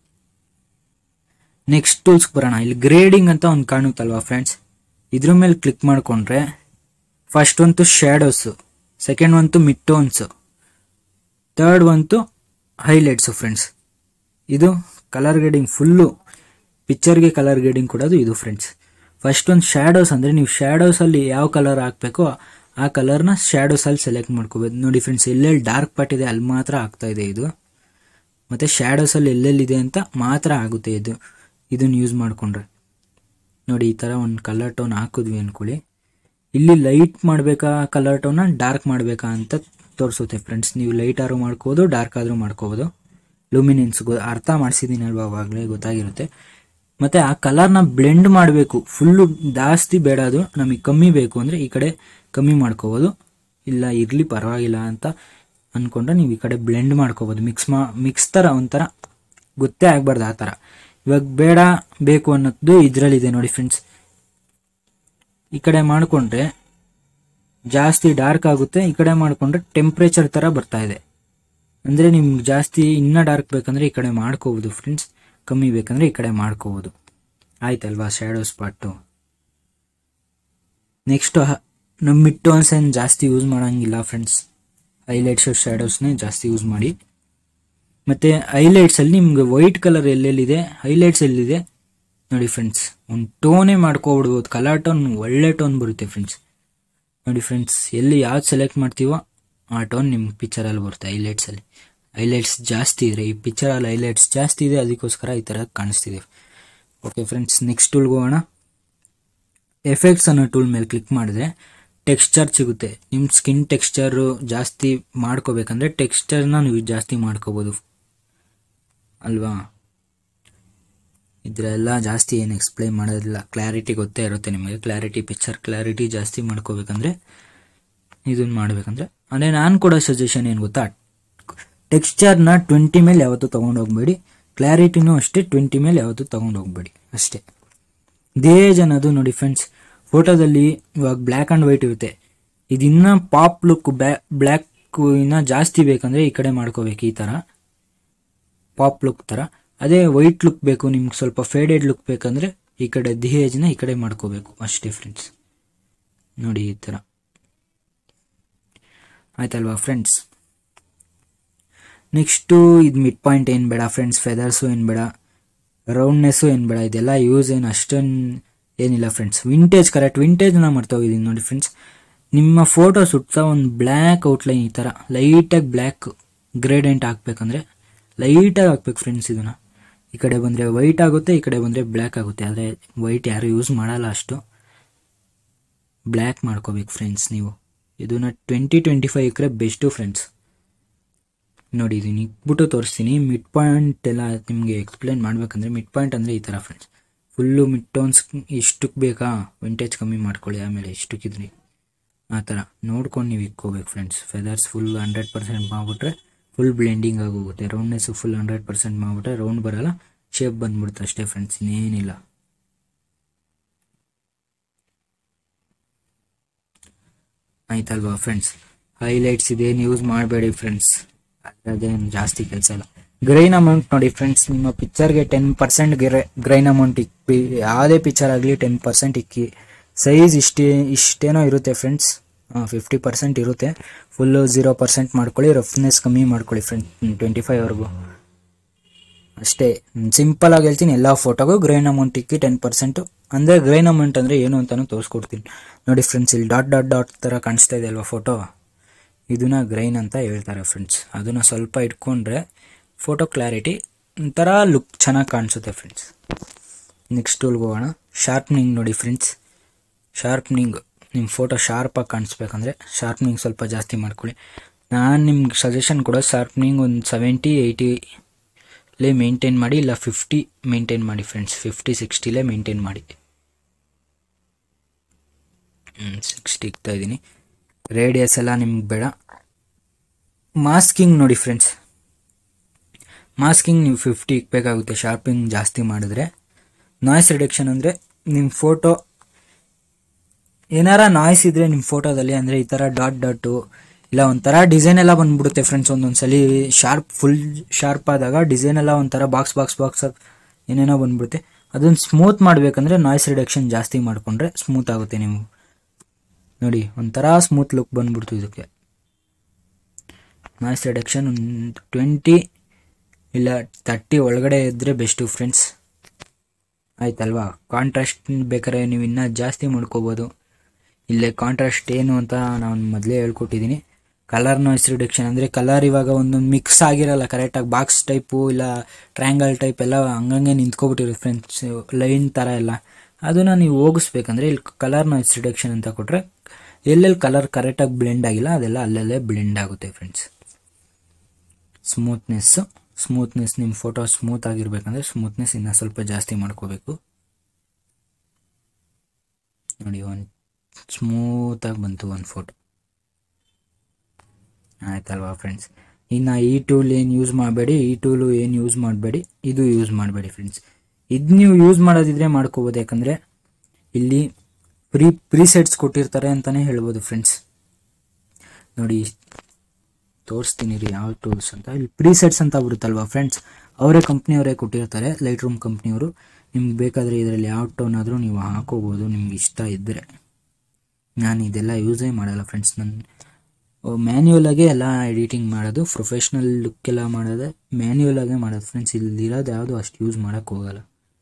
ನೆಕ್ಸ್ಟ್ ಟೂಲ್ಸ್ಗೆ ಬರೋಣ ಇಲ್ಲಿ ಗ್ರೇಡಿಂಗ್ ಅಂತ ಒಂದು ಕಾಣುತ್ತಲ್ವಾ ಫ್ರೆಂಡ್ಸ್ ಇದ್ರ ಮೇಲೆ ಕ್ಲಿಕ್ ಮಾಡಿಕೊಂಡ್ರೆ ಫಸ್ಟ್ ಒಂತು ಶ್ಯಾಡೋಸು ಸೆಕೆಂಡ್ ಒಂತು ಮಿಡ್ ಟೋನ್ಸು ಥರ್ಡ್ ಒಂತು ಹೈಲೈಟ್ಸು ಫ್ರೆಂಡ್ಸ್ ಇದು ಕಲರ್ ಗ್ರೇಡಿಂಗ್ ಫುಲ್ಲು ಪಿಕ್ಚರ್ಗೆ ಕಲರ್ ಗ್ರೇಡಿಂಗ್ ಕೊಡೋದು ಇದು ಫ್ರೆಂಡ್ಸ್ ಫಸ್ಟ್ ಒಂದು ಶ್ಯಾಡೋಸ್ ಅಂದರೆ ನೀವು ಶ್ಯಾಡೋಸಲ್ಲಿ ಯಾವ ಕಲರ್ ಹಾಕಬೇಕೋ ಆ ಕಲರ್ನ ಶ್ಯಾಡೋಸಲ್ಲಿ ಸೆಲೆಕ್ಟ್ ಮಾಡ್ಕೋಬೇಕು ನೋಡಿ ಫ್ರೆಂಡ್ಸ್ ಎಲ್ಲೆಲ್ಲಿ ಡಾರ್ಕ್ ಪಾರ್ಟ್ ಇದೆ ಅಲ್ಲಿ ಮಾತ್ರ ಆಗ್ತಾ ಇದೆ ಇದು ಮತ್ತು ಶ್ಯಾಡೋಸಲ್ಲಿ ಎಲ್ಲೆಲ್ಲಿದೆ ಅಂತ ಮಾತ್ರ ಆಗುತ್ತೆ ಇದು ಇದನ್ನು ಯೂಸ್ ಮಾಡಿಕೊಂಡ್ರೆ ನೋಡಿ ಈ ಥರ ಒಂದು ಕಲರ್ ಟೋನ್ ಹಾಕಿದ್ವಿ ಅಂದ್ಕೊಳ್ಳಿ ಇಲ್ಲಿ ಲೈಟ್ ಮಾಡಬೇಕಾ ಕಲರ್ ಟೋನ್ನ ಡಾರ್ಕ್ ಮಾಡಬೇಕಾ ಅಂತ ತೋರಿಸುತ್ತೆ ಫ್ರೆಂಡ್ಸ್ ನೀವು ಲೈಟ್ ಆದ್ರೂ ಮಾಡ್ಕೋಬೋದು ಡಾರ್ಕ್ ಆದರೂ ಮಾಡ್ಕೋಬೋದು ಲೂಮಿನೆನ್ಸ್ ಗೊ ಅರ್ಥ ಮಾಡಿಸಿದ್ದೀನಿ ಅಲ್ವಾ ಅವಾಗಲೇ ಗೊತ್ತಾಗಿರುತ್ತೆ ಮತ್ತು ಆ ಕಲರ್ನ ಬ್ಲೆಂಡ್ ಮಾಡಬೇಕು ಫುಲ್ಲು ಜಾಸ್ತಿ ಬೇಡ ಅದು ನಮಗೆ ಕಮ್ಮಿ ಬೇಕು ಅಂದರೆ ಈ ಕಡೆ ಕಮ್ಮಿ ಮಾಡ್ಕೋಬೋದು ಇಲ್ಲ ಇರಲಿ ಪರವಾಗಿಲ್ಲ ಅಂತ ಅಂದ್ಕೊಂಡ್ರೆ ನೀವು ಈ ಕಡೆ ಬ್ಲೆಂಡ್ ಮಾಡ್ಕೋಬೋದು ಮಿಕ್ಸ್ ಮಾ ಮಿಕ್ಸ್ ಥರ ಒಂಥರ ಗೊತ್ತೇ ಆಗಬಾರ್ದು ಆ ಥರ ಇವಾಗ ಬೇಡ ಬೇಕು ಅನ್ನೋದು ಇದರಲ್ಲಿದೆ ನೋಡಿ ಫ್ರೆಂಡ್ಸ್ ಈ ಕಡೆ ಮಾಡಿಕೊಂಡ್ರೆ ಜಾಸ್ತಿ ಡಾರ್ಕ್ ಆಗುತ್ತೆ ಈ ಕಡೆ ಮಾಡಿಕೊಂಡ್ರೆ ಟೆಂಪ್ರೇಚರ್ ಥರ ಬರ್ತಾ ಇದೆ ಅಂದರೆ ನಿಮ್ಗೆ ಜಾಸ್ತಿ ಇನ್ನೂ ಡಾರ್ಕ್ ಬೇಕಂದ್ರೆ ಈ ಕಡೆ ಮಾಡ್ಕೋಬೋದು ಫ್ರೆಂಡ್ಸ್ ಕಮ್ಮಿ ಬೇಕಂದ್ರೆ ಈ ಕಡೆ ಮಾಡ್ಕೋಬೋದು ಆಯ್ತಲ್ವಾ ಶ್ಯಾಡೋ ಸ್ಪಾಟು ನೆಕ್ಸ್ಟ್ ನಮ್ಮ ಮಿಡ್ ಟೋನ್ಸ್ ಏನು ಜಾಸ್ತಿ ಯೂಸ್ ಮಾಡೋಂಗಿಲ್ಲ ಫ್ರೆಂಡ್ಸ್ ಹೈಲೈಟ್ಸ್ ಶ್ಯಾಡೋಸ್ನೇ ಜಾಸ್ತಿ ಯೂಸ್ ಮಾಡಿ ಮತ್ತು ಹೈಲೈಟ್ಸಲ್ಲಿ ನಿಮ್ಗೆ ವೈಟ್ ಕಲರ್ ಎಲ್ಲೆಲ್ಲಿದೆ ಹೈಲೈಟ್ಸ್ ಎಲ್ಲಿದೆ ನೋಡಿ ಫ್ರೆಂಡ್ಸ್ ಒಂದು ಟೋನೇ ಮಾಡ್ಕೊಬಿಡ್ಬೋದು ಕಲರ್ ಟೋನ್ ಒಳ್ಳೆ ಟೋನ್ ಬರುತ್ತೆ ಫ್ರೆಂಡ್ಸ್ ನೋಡಿ ಫ್ರೆಂಡ್ಸ್ ಎಲ್ಲಿ ಯಾವ್ದು ಸೆಲೆಕ್ಟ್ ಮಾಡ್ತೀವೋ ಆ ಟೋನ್ ನಿಮ್ಮ ಪಿಕ್ಚರಲ್ಲಿ ಬರುತ್ತೆ ಹೈಲೈಟ್ಸಲ್ಲಿ ಹೈಲೈಟ್ಸ್ ಜಾಸ್ತಿ ಇದೆ ಈ ಪಿಕ್ಚರಲ್ಲಿ ಹೈಲೈಟ್ಸ್ ಜಾಸ್ತಿ ಇದೆ ಅದಕ್ಕೋಸ್ಕರ ಈ ಥರ ಕಾಣಿಸ್ತಿದೆ ಓಕೆ ಫ್ರೆಂಡ್ಸ್ ನೆಕ್ಸ್ಟ್ ಟೂಲ್ಗೆ ಹೋಗೋಣ ಎಫೆಕ್ಟ್ಸ್ ಅನ್ನೋ ಟೂಲ್ ಮೇಲೆ ಕ್ಲಿಕ್ ಮಾಡಿದ್ರೆ ಟೆಕ್ಸ್ಚರ್ ಸಿಗುತ್ತೆ ನಿಮ್ಮ ಸ್ಕಿನ್ ಟೆಕ್ಸ್ಚರು ಜಾಸ್ತಿ ಮಾಡ್ಕೋಬೇಕಂದ್ರೆ ಟೆಕ್ಸ್ಚರ್ನ ನೀವು ಜಾಸ್ತಿ ಮಾಡ್ಕೋಬೋದು ಅಲ್ವಾ ಇದರೆಲ್ಲ ಜಾಸ್ತಿ ಏನು ಎಕ್ಸ್ಪ್ಲೈನ್ ಮಾಡೋದಿಲ್ಲ ಕ್ಲಾರಿಟಿ ಗೊತ್ತೇ ಇರುತ್ತೆ ನಿಮಗೆ ಕ್ಲಾರಿಟಿ ಪಿಕ್ಚರ್ ಕ್ಲಾರಿಟಿ ಜಾಸ್ತಿ ಮಾಡ್ಕೋಬೇಕಂದ್ರೆ ಇದನ್ನ ಮಾಡಬೇಕಂದ್ರೆ ಅದೇ ನಾನು ಕೊಡೋ ಸಜೆಷನ್ ಏನು ಗೊತ್ತಾ ಟೆಕ್ಸ್ಚರ್ನ ಟ್ವೆಂಟಿ ಮೇಲೆ ಯಾವತ್ತೂ ತೊಗೊಂಡು ಹೋಗ್ಬೇಡಿ ಕ್ಲಾರಿಟಿನೂ ಅಷ್ಟೇ ಟ್ವೆಂಟಿ ಮೇಲೆ ಯಾವತ್ತೂ ತೊಗೊಂಡು ಹೋಗ್ಬೇಡಿ ಅಷ್ಟೇ ದೇಜ್ ಅನ್ನೋದು ನೋಡಿ ಫ್ರೆಂಡ್ಸ್ ಫೋಟೋದಲ್ಲಿ ಇವಾಗ ಬ್ಲ್ಯಾಕ್ ಆ್ಯಂಡ್ ವೈಟ್ ಇರುತ್ತೆ ಇದಿನ್ನ ಪಾಪ್ ಲುಕ್ ಬ್ಯಾ ಬ್ಲ್ಯಾಕ್ ಇನ್ನ ಜಾಸ್ತಿ ಬೇಕಂದ್ರೆ ಈ ಕಡೆ ಮಾಡ್ಕೋಬೇಕು ಈ ಥರ ಪಾಪ್ ಲುಕ್ ಥರ ಅದೇ ವೈಟ್ ಲುಕ್ ಬೇಕು ನಿಮ್ಗೆ ಸ್ವಲ್ಪ ಫೇಡೆಡ್ ಲುಕ್ ಬೇಕಂದ್ರೆ ಈ ಕಡೆ ದಿಹೇಜ್ನ ಈ ಕಡೆ ಮಾಡ್ಕೋಬೇಕು ಅಷ್ಟೇ ಫ್ರೆಂಡ್ಸ್ ನೋಡಿ ಈ ಥರ ಆಯ್ತಲ್ವಾ ಫ್ರೆಂಡ್ಸ್ ನೆಕ್ಸ್ಟು ಇದು ಮಿಡ್ ಪಾಯಿಂಟ್ ಏನು ಬೇಡ ಫ್ರೆಂಡ್ಸ್ ಫೆದರ್ಸು ಏನು ಬೇಡ ರೌಂಡ್ನೆಸ್ಸು ಏನು ಬೇಡ ಇದೆಲ್ಲ ಯೂಸ್ ಏನು ಅಷ್ಟೊಂದು ಏನಿಲ್ಲ ಫ್ರೆಂಡ್ಸ್ ವಿಂಟೇಜ್ ಕರೆಕ್ಟ್ ವಿಂಟೇಜ್ನ ಮಾಡ್ತಾವಿದ್ದೀನಿ ನೋಡಿ ಫ್ರೆಂಡ್ಸ್ ನಿಮ್ಮ ಫೋಟೋ ಸುತ್ತ ಒಂದು ಬ್ಲ್ಯಾಕ್ ಔಟ್ಲೈನ್ ಈ ಥರ ಲೈಟಾಗಿ ಬ್ಲ್ಯಾಕ್ ಗ್ರೇಡೆಂಟ್ ಹಾಕ್ಬೇಕಂದ್ರೆ ಲೈಟಾಗಿ ಹಾಕ್ಬೇಕು ಫ್ರೆಂಡ್ಸ್ ಇದನ್ನು ಈ ಕಡೆ ಬಂದರೆ ವೈಟ್ ಆಗುತ್ತೆ ಈ ಕಡೆ ಬಂದರೆ ಬ್ಲ್ಯಾಕ್ ಆಗುತ್ತೆ ಆದರೆ ವೈಟ್ ಯಾರು ಯೂಸ್ ಮಾಡಲ್ಲ ಅಷ್ಟು ಬ್ಲ್ಯಾಕ್ ಮಾಡ್ಕೋಬೇಕು ಫ್ರೆಂಡ್ಸ್ ನೀವು ಇದನ್ನ ಟ್ವೆಂಟಿ ಟ್ವೆಂಟಿ ಫೈವ್ ಇಕ್ಕರೆ ಬೆಸ್ಟು ಫ್ರೆಂಡ್ಸ್ ನೋಡಿ ಇದನ್ನ ಇಕ್ಬಿಟ್ಟು ತೋರಿಸ್ತೀನಿ ಮಿಡ್ ಪಾಯಿಂಟ್ ಎಲ್ಲ ನಿಮಗೆ ಎಕ್ಸ್ಪ್ಲೇನ್ ಮಾಡ್ಬೇಕಂದ್ರೆ ಮಿಡ್ ಪಾಯಿಂಟ್ ಅಂದರೆ ಈ ಥರ ಫ್ರೆಂಡ್ಸ್ ಫುಲ್ಲು ಮಿಡ್ ಟೋನ್ಸ್ ಇಷ್ಟಕ್ಕೆ ಬೇಕಾ ವಿಂಟೇಜ್ ಕಮ್ಮಿ ಮಾಡ್ಕೊಳ್ಳಿ ಆಮೇಲೆ ಇಷ್ಟಕ್ಕಿದ್ರಿ ಆ ಥರ ನೋಡ್ಕೊಂಡು ನೀವು ಇಕ್ಕೋಬೇಕು friends feathers full hundred percent ಮಾಡಿಬಿಟ್ರೆ ಫುಲ್ ಬ್ಲೆಂಡಿಂಗ್ ಆಗೋಗುತ್ತೆ ರೌಂಡ್ನೆಸ್ಸು ಫುಲ್ ಹಂಡ್ರೆಡ್ ಪರ್ಸೆಂಟ್ ಮಾಡಿಬಿಟ್ರೆ ರೌಂಡ್ ಬರಲ್ಲ ಶೇಪ್ ಬಂದ್ಬಿಡುತ್ತೆ ಅಷ್ಟೇ ಫ್ರೆಂಡ್ಸ್ ಇನ್ನೇನಿಲ್ಲ ಆಯ್ತಲ್ವಾ ಫ್ರೆಂಡ್ಸ್ ಹೈಲೈಟ್ಸ್ ಇದೇನು ಯೂಸ್ ಮಾಡಬೇಡಿ ಫ್ರೆಂಡ್ಸ್ ಅದೇನು ಜಾಸ್ತಿ ಕೆಲಸ ಇಲ್ಲ ಗ್ರೈನ್ ಅಮೌಂಟ್ ನೋಡಿ ಫ್ರೆಂಡ್ಸ್ ನಿಮ್ಮ ಪಿಕ್ಚರ್ಗೆ ಟೆನ್ ಪರ್ಸೆಂಟ್ ಗ್ರೈನ್ ಅಮೌಂಟ್ ಇಕ್ಕಿ ಯಾವುದೇ ಪಿಕ್ಚರ್ ಆಗಲಿ ಟೆನ್ ಪರ್ಸೆಂಟ್ ಇಕ್ಕಿ ಸೈಜ್ ಇಷ್ಟೇ ಇಷ್ಟೇನೋ ಇರುತ್ತೆ ಫ್ರೆಂಡ್ಸ್ ಫಿಫ್ಟಿ ಪರ್ಸೆಂಟ್ ಇರುತ್ತೆ ಫುಲ್ಲು ಝೀರೋ ಪರ್ಸೆಂಟ್ ಮಾಡ್ಕೊಳ್ಳಿ ರಫ್ನೆಸ್ ಕಮ್ಮಿ ಮಾಡ್ಕೊಳ್ಳಿ ಫ್ರೆಂಡ್ ಟ್ವೆಂಟಿ ಫೈವ್ವರೆಗೂ ಅಷ್ಟೇ ಸಿಂಪಲ್ ಆಗಿ ಹೇಳ್ತೀನಿ ಎಲ್ಲ ಫೋಟೋಗೂ ಗ್ರೈನ್ ಅಮೌಂಟ್ ಇಕ್ಕಿ ಟೆನ್ ಪರ್ಸೆಂಟು ಅಂದರೆ ಗ್ರೈನ್ ಅಮೌಂಟ್ ಅಂದರೆ ಏನು ಅಂತಾನು ತೋರಿಸ್ಕೊಡ್ತೀನಿ ನೋಡಿ ಫ್ರೆಂಡ್ಸ್ ಇಲ್ಲಿ ಡಾಟ್ ಡಾಟ್ ಡಾಟ್ ಥರ ಕಾಣಿಸ್ತಾ ಇದೆ ಅಲ್ವಾ ಫೋಟೋ ಇದನ್ನ ಗ್ರೈನ್ ಅಂತ ಹೇಳ್ತಾರೆ ಫ್ರೆಂಡ್ಸ್ ಅದನ್ನು ಸ್ವಲ್ಪ ಇಟ್ಕೊಂಡ್ರೆ ಫೋಟೋ ಕ್ಲಾರಿಟಿ ಒಂಥರ ಲುಕ್ ಚೆನ್ನಾಗಿ ಕಾಣಿಸುತ್ತೆ ಫ್ರೆಂಡ್ಸ್ ನೆಕ್ಸ್ಟ್ ಟೂಲ್ಗೆ ಹೋಗೋಣ ಶಾರ್ಪ್ನಿಂಗ್ ನೋಡಿ ಫ್ರೆಂಡ್ಸ್ ಶಾರ್ಪ್ನಿಂಗ್ ನಿಮ್ಮ ಫೋಟೋ ಶಾರ್ಪಾಗಿ ಕಾಣಿಸ್ಬೇಕಂದ್ರೆ ಶಾರ್ಪ್ನಿಂಗ್ ಸ್ವಲ್ಪ ಜಾಸ್ತಿ ಮಾಡ್ಕೊಳ್ಳಿ ನಾನು ನಿಮ್ಗೆ ಸಜೆಷನ್ ಕೊಡೋ ಶಾರ್ಪ್ನಿಂಗ್ ಒಂದು ಸೆವೆಂಟಿ ಏಯ್ಟಿಲೇ ಮೇಂಟೈನ್ ಮಾಡಿ ಇಲ್ಲ ಫಿಫ್ಟಿ ಮೇಂಟೈನ್ ಮಾಡಿ ಫ್ರೆಂಡ್ಸ್ ಫಿಫ್ಟಿ ಸಿಕ್ಸ್ಟಿಲೇ ಮೇಂಟೈನ್ ಮಾಡಿ ಸಿಕ್ಸ್ಟಿ ಇಕ್ತಾ ಇದ್ದೀನಿ ರೇಡಿಯಸ್ ಎಲ್ಲ ನಿಮ್ಗೆ ಬೇಡ ಮಾಸ್ಕಿಂಗ್ ನೋಡಿ ಫ್ರೆಂಡ್ಸ್ ಮಾಸ್ಕಿಂಗ್ ನೀವು ಫಿಫ್ಟಿ ಇಕ್ಬೇಕಾಗುತ್ತೆ ಶಾರ್ಪಿಂಗ್ ಜಾಸ್ತಿ ಮಾಡಿದ್ರೆ ನಾಯ್ಸ್ ರಿಡಕ್ಷನ್ ಅಂದರೆ ನಿಮ್ಮ ಫೋಟೋ ಏನಾರ ನಾಯ್ಸ್ ಇದ್ರೆ ನಿಮ್ಮ ಫೋಟೋದಲ್ಲಿ ಅಂದರೆ ಈ ಥರ ಡಾಟ್ ಡಾಟು ಇಲ್ಲ ಒಂಥರ ಡಿಸೈನ್ ಎಲ್ಲ ಬಂದ್ಬಿಡುತ್ತೆ ಫ್ರೆಂಡ್ಸ್ ಒಂದೊಂದು ಸಲ ಶಾರ್ಪ್ ಫುಲ್ ಶಾರ್ಪ್ ಆದಾಗ ಡಿಸೈನ್ ಎಲ್ಲ ಒಂಥರ ಬಾಕ್ಸ್ ಬಾಕ್ಸ್ ಬಾಕ್ಸ್ ಏನೇನೋ ಬಂದ್ಬಿಡುತ್ತೆ ಅದನ್ನು ಸ್ಮೂತ್ ಮಾಡಬೇಕಂದ್ರೆ ನಾಯ್ಸ್ ರಿಡಕ್ಷನ್ ಜಾಸ್ತಿ ಮಾಡಿಕೊಂಡ್ರೆ ಸ್ಮೂತ್ ಆಗುತ್ತೆ ನೀವು ನೋಡಿ ಒಂಥರ ಸ್ಮೂತ್ ಲುಕ್ ಬಂದ್ಬಿಡ್ತು ಇದಕ್ಕೆ ನಾಯ್ಸ್ ರಿಡಕ್ಷನ್ ಒಂದು ಟ್ವೆಂಟಿ ಇಲ್ಲ ತರ್ಟಿ ಒಳಗಡೆ ಇದ್ದರೆ ಬೆಸ್ಟು ಫ್ರೆಂಡ್ಸ್ ಆಯ್ತಲ್ವಾ ಕಾಂಟ್ರಾಸ್ಟ್ ಬೇಕಾದ್ರೆ ನೀವು ಇನ್ನೂ ಜಾಸ್ತಿ ಮಾಡ್ಕೋಬೋದು ಇಲ್ಲೇ ಕಾಂಟ್ರಾಸ್ಟ್ ಏನು ಅಂತ ನಾನು ಮೊದಲೇ ಹೇಳ್ಕೊಟ್ಟಿದ್ದೀನಿ ಕಲರ್ ನಾಯ್ಸ್ ರಿಡಕ್ಷನ್ ಅಂದರೆ ಕಲರ್ ಇವಾಗ ಒಂದೊಂದು ಮಿಕ್ಸ್ ಆಗಿರಲ್ಲ ಕರೆಕ್ಟಾಗಿ ಬಾಕ್ಸ್ ಟೈಪು ಇಲ್ಲ ಟ್ರ್ಯಾಂಗಲ್ ಟೈಪ್ ಎಲ್ಲ ಹಂಗಂಗೆ ನಿಂತ್ಕೊಬಿಟ್ಟಿರುತ್ತೆ ಫ್ರೆಂಡ್ಸ್ ಲೈನ್ ಥರ ಎಲ್ಲ ಅದನ್ನು ನೀವು ಹೋಗಿಸ್ಬೇಕಂದ್ರೆ ಇಲ್ಲಿ ಕಲರ್ ನಾಯ್ಸ್ ರಿಡಕ್ಷನ್ ಅಂತ ಕೊಟ್ಟರೆ ಎಲ್ಲೆಲ್ಲಿ ಕಲರ್ ಕರೆಕ್ಟಾಗಿ ಬ್ಲೆಂಡ್ ಆಗಿಲ್ಲ ಅದೆಲ್ಲ ಅಲ್ಲಲ್ಲೇ ಬ್ಲೆಂಡ್ ಆಗುತ್ತೆ ಫ್ರೆಂಡ್ಸ್ ಸ್ಮೂತ್ನೆಸ್ಸು ಸ್ಮೂತ್ನೆಸ್ ನಿಮ್ಮ ಫೋಟೋ ಸ್ಮೂತ್ ಆಗಿರ್ಬೇಕಂದ್ರೆ ಸ್ಮೂತ್ನೆಸ್ ಇನ್ನೂ ಸ್ವಲ್ಪ ಜಾಸ್ತಿ ಮಾಡ್ಕೋಬೇಕು ನೋಡಿ ಒಂದು ಸ್ಮೂತಾಗಿ ಬಂತು ಒಂದು ಫೋಟೋ ಆಯ್ತಲ್ವಾ ಫ್ರೆಂಡ್ಸ್ ಇನ್ನು ಈ ಟೂಲ್ ಏನು ಯೂಸ್ ಮಾಡಬೇಡಿ ಈ ಟೂಲು ಏನು ಯೂಸ್ ಮಾಡಬೇಡಿ ಇದು ಯೂಸ್ ಮಾಡಬೇಡಿ ಫ್ರೆಂಡ್ಸ್ ಇದು ನೀವು ಯೂಸ್ ಮಾಡೋದಿದ್ರೆ ಮಾಡ್ಕೋಬೋದು ಯಾಕಂದರೆ ಇಲ್ಲಿ ಪ್ರೀ ಪ್ರೀಸೆಟ್ಸ್ ಕೊಟ್ಟಿರ್ತಾರೆ ಅಂತಲೇ ಹೇಳ್ಬೋದು ಫ್ರೆಂಡ್ಸ್ ನೋಡಿ ತೋರಿಸ್ತೀನಿ ರೀ ಯಾವ ಟೂಲ್ಸ್ ಅಂತ ಇಲ್ಲಿ ಪ್ರೀಸೆಟ್ಸ್ ಅಂತ ಬರುತ್ತಲ್ವಾ ಫ್ರೆಂಡ್ಸ್ ಅವರೇ ಕಂಪ್ನಿಯವರೇ ಕೊಟ್ಟಿರ್ತಾರೆ ಲೈಟ್ ರೂಮ್ ಕಂಪ್ನಿಯವರು ನಿಮ್ಗೆ ಬೇಕಾದರೆ ಇದರಲ್ಲಿ ಯಾವ ಟೋನ್ ಆದರೂ ನೀವು ಹಾಕೋಬೋದು ನಿಮ್ಗೆ ಇಷ್ಟ ಇದ್ದರೆ ನಾನು ಇದೆಲ್ಲ ಯೂಸೇ ಮಾಡಲ್ಲ ಫ್ರೆಂಡ್ಸ್ ನನ್ನ ಮ್ಯಾನ್ಯುವಲ್ ಆಗೇ ಎಲ್ಲ ಎಡಿಟಿಂಗ್ ಮಾಡೋದು ಪ್ರೊಫೆಷ್ನಲ್ ಲುಕ್ ಎಲ್ಲ ಮಾಡೋದೇ ಮ್ಯಾನ್ಯುವಲ್ ಆಗೇ ಮಾಡೋದು ಫ್ರೆಂಡ್ಸ್ ಇಲ್ಲಿರೋದು ಯಾವುದು ಅಷ್ಟು ಯೂಸ್ ಮಾಡೋಕ್ಕೆ ಹೋಗಲ್ಲ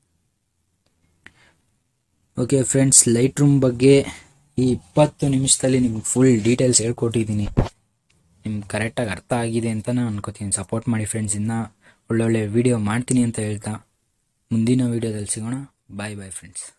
ಓಕೆ ಫ್ರೆಂಡ್ಸ್ ಲೈಟ್ ರೂಮ್ ಬಗ್ಗೆ ಈ ಇಪ್ಪತ್ತು ನಿಮಿಷದಲ್ಲಿ ನಿಮ್ಗೆ ಫುಲ್ ಡೀಟೇಲ್ಸ್ ಹೇಳ್ಕೊಟ್ಟಿದ್ದೀನಿ ನಿಮ್ಗೆ ಕರೆಕ್ಟಾಗಿ ಅರ್ಥ ಆಗಿದೆ ಅಂತ ನಾನು ಅನ್ಕೋತೀನಿ ಸಪೋರ್ಟ್ ಮಾಡಿ ಫ್ರೆಂಡ್ಸ್ ಇನ್ನೂ ಒಳ್ಳೊಳ್ಳೆ ವೀಡಿಯೋ ಮಾಡ್ತೀನಿ ಅಂತ ಹೇಳ್ತಾ ಮುಂದಿನ ವೀಡಿಯೋದಲ್ಲಿ ಸಿಗೋಣ ಬಾಯ್ ಬಾಯ್ ಫ್ರೆಂಡ್ಸ್